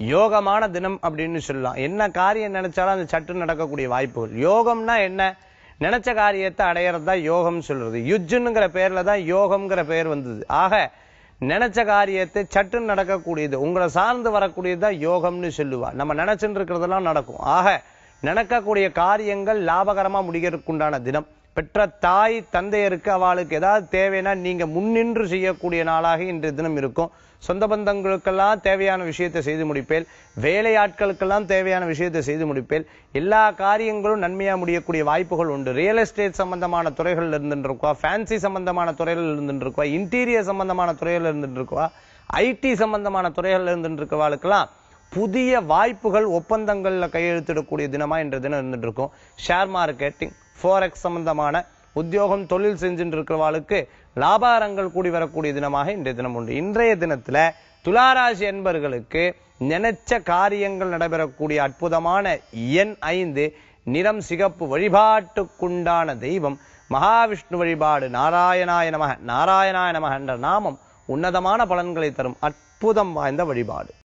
யோகமான தினம் அப்படின்னு சொல்லலாம் என்ன காரியம் நினைச்சாலும் அது சட்டு நடக்கக்கூடிய வாய்ப்புகள் யோகம்னா என்ன நினைச்ச காரியத்தை அடையிறது தான் யோகம் சொல்றது யுஜ்ஜுங்கிற பேர்ல தான் யோகம்ங்கிற பெயர் வந்தது ஆக நினைச்ச காரியத்தை சட்டுன்னு நடக்கக்கூடியது உங்களை சார்ந்து வரக்கூடியது தான் யோகம்னு சொல்லுவா நம்ம நினைச்சுட்டு இருக்கிறதெல்லாம் நடக்கும் ஆக நடக்கக்கூடிய காரியங்கள் லாபகரமா முடிக்கிறதுக்குண்டான தினம் பெற்ற தாய் தந்தையருக்கு அவளுக்கு ஏதாவது தேவைன்னா நீங்க முன்னின்று செய்யக்கூடிய நாளாக இன்றைய தினம் இருக்கும் சொந்த பந்தங்களுக்கெல்லாம் தேவையான விஷயத்தை செய்து முடிப்பேன் வேலையாட்களுக்கெல்லாம் தேவையான விஷயத்தை செய்து முடிப்பேன் எல்லா காரியங்களும் நன்மையா முடியக்கூடிய வாய்ப்புகள் உண்டு ரியல் எஸ்டேட் சம்பந்தமான துறைகள் இருந்துட்டு இருக்கா ஃபேன்சி சம்பந்தமான துறைகள் இருந்துட்டு இருக்கா இன்டீரியர் சம்பந்தமான துறைகள் இருந்துட்டு இருக்கா ஐடி சம்பந்தமான துறைகள் இருந்துட்டு இருக்கவாளுக்கெல்லாம் புதிய வாய்ப்புகள் ஒப்பந்தங்கள்ல கையெழுத்திடக்கூடிய தினமா இன்றைய தினம் இருந்துட்டு இருக்கும் ஷேர் மார்க்கெட்டிங் ஃபோரெக்ஸ் சம்பந்தமான உத்தியோகம் தொழில் செஞ்சுட்டு இருக்கிறவாளுக்கு லாபாரங்கள் கூடி வரக்கூடிய தினமாக இன்றைய தினம் உண்டு இன்றைய தினத்துல துளாராசி என்பர்களுக்கு நினைச்ச காரியங்கள் நடைபெறக்கூடிய அற்புதமான எண் ஐந்து நிறம் சிகப்பு வழிபாட்டுக்குண்டான தெய்வம் மகாவிஷ்ணு வழிபாடு நாராயணாய நமக நாராயணாய நமக என்ற நாமம் உன்னதமான பலன்களை தரும் அற்புதம் வாய்ந்த வழிபாடு